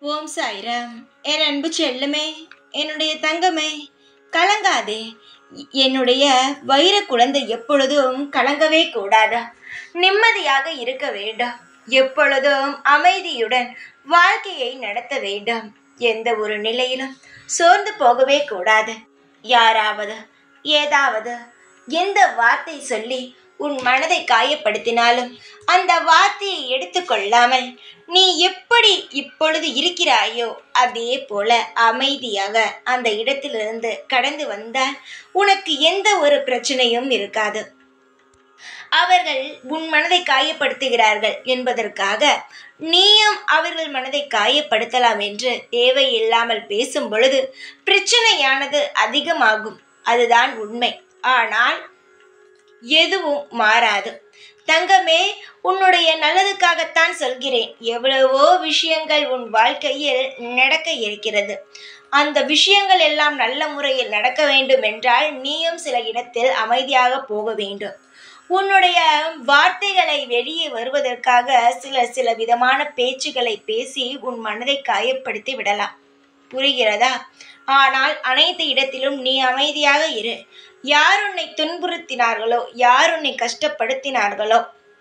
ஓம் சாய்ராம் என் அன்பு செல்லுமே என்னுடைய தங்கமே கலங்காதே என்னுடைய வைர குழந்தை எப்பொழுதும் கலங்கவே கூடாதா நிம்மதியாக இருக்க வேண்டும் எப்பொழுதும் அமைதியுடன் வாழ்க்கையை நடத்த வேண்டும் எந்த ஒரு நிலையிலும் சோர்ந்து போகவே கூடாது யாராவது ஏதாவது எந்த வார்த்தை சொல்லி உன் மனதை காயப்படுத்தினாலும் அந்த வார்த்தையை எடுத்துக்கொள்ளாமல் நீ எப்படி இப்பொழுது இருக்கிறாயோ அதே போல அமைதியாக அந்த இடத்திலிருந்து கடந்து வந்தால் உனக்கு எந்த ஒரு பிரச்சனையும் இருக்காது அவர்கள் உன் மனதை காயப்படுத்துகிறார்கள் என்பதற்காக நீயும் அவர்கள் மனதை காயப்படுத்தலாம் என்று தேவையில்லாமல் பேசும் பொழுது பிரச்சனையானது அதிகமாகும் அதுதான் உண்மை ஆனால் எதுவும் மாறாது தங்கமே உன்னுடைய நல்லதுக்காகத்தான் சொல்கிறேன் எவ்வளவோ விஷயங்கள் உன் வாழ்க்கையில் நடக்க இருக்கிறது அந்த விஷயங்கள் எல்லாம் நல்ல முறையில் நடக்க வேண்டும் என்றால் நீயும் சில இடத்தில் அமைதியாக போக வேண்டும் உன்னுடைய வார்த்தைகளை வெளியே வருவதற்காக சில சில விதமான பேச்சுகளை பேசி உன் மனதை காயப்படுத்தி விடலாம் புரிகிறதா ஆனால் அனைத்து இடத்திலும் நீ அமைதியாக இரு யார் உன்னை துன்புறுத்தினார்களோ யார் உன்னை கஷ்டப்படுத்தினார்களோ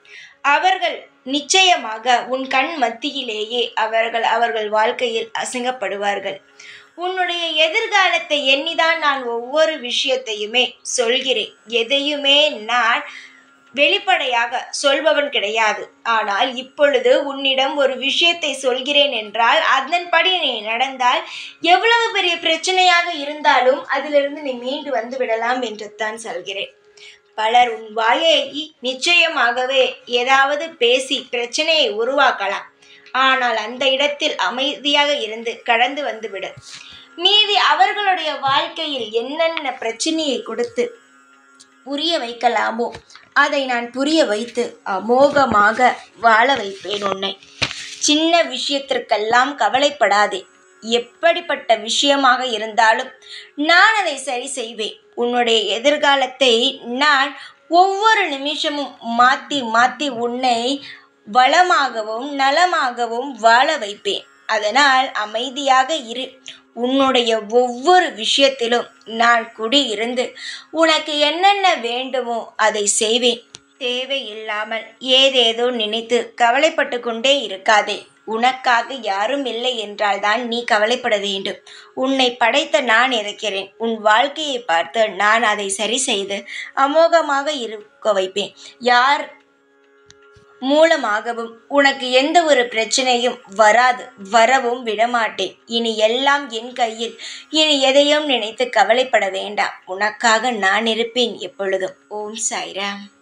அவர்கள் நிச்சயமாக உன் கண் மத்தியிலேயே அவர்கள் அவர்கள் வாழ்க்கையில் அசிங்கப்படுவார்கள் உன்னுடைய எதிர்காலத்தை எண்ணிதான் நான் ஒவ்வொரு விஷயத்தையுமே சொல்கிறேன் எதையுமே நான் வெளிப்படையாக சொல்பவன் கிடையாது ஆனால் இப்பொழுது உன்னிடம் ஒரு விஷயத்தை சொல்கிறேன் என்றால் அதன்படி நீ நடந்தால் எவ்வளவு பெரிய பிரச்சனையாக இருந்தாலும் அதிலிருந்து நீ மீண்டு வந்து விடலாம் என்று தான் சொல்கிறேன் பலர் உன் வாயை நிச்சயமாகவே ஏதாவது பேசி பிரச்சனையை உருவாக்கலாம் ஆனால் அந்த இடத்தில் அமைதியாக இருந்து கடந்து வந்துவிடு மீதி அவர்களுடைய வாழ்க்கையில் என்னென்ன பிரச்சனையை கொடுத்து புரிய வைக்கலாமோ அதை நான் புரிய வைத்து அமோகமாக வாழ வைப்பேன் உன்னை சின்ன விஷயத்திற்கெல்லாம் கவலைப்படாதே எப்படிப்பட்ட விஷயமாக இருந்தாலும் நான் அதை சரி செய்வேன் உன்னுடைய எதிர்காலத்தை நான் ஒவ்வொரு நிமிஷமும் மாற்றி மாற்றி உன்னை வளமாகவும் நலமாகவும் வாழ வைப்பேன் அதனால் அமைதியாக இரு உன்னுடைய ஒவ்வொரு விஷயத்திலும் நான் குடியிருந்து உனக்கு என்னென்ன வேண்டுமோ அதை செய்வேன் தேவையில்லாமல் ஏதேதோ நினைத்து கவலைப்பட்டு கொண்டே இருக்காதே உனக்காக யாரும் இல்லை என்றால் தான் நீ கவலைப்பட வேண்டும் உன்னை படைத்த நான் இருக்கிறேன் உன் வாழ்க்கையை பார்த்து நான் அதை சரி செய்து அமோகமாக இருக்க வைப்பேன் யார் மூலமாகவும் உனக்கு எந்த ஒரு பிரச்சனையும் வராது வரவும் விடமாட்டேன் இனி எல்லாம் என் கையில் இனி எதையும் நினைத்து கவலைப்பட வேண்டாம் உனக்காக நான் இருப்பேன் எப்பொழுதும் ஓம் சாய்ராம்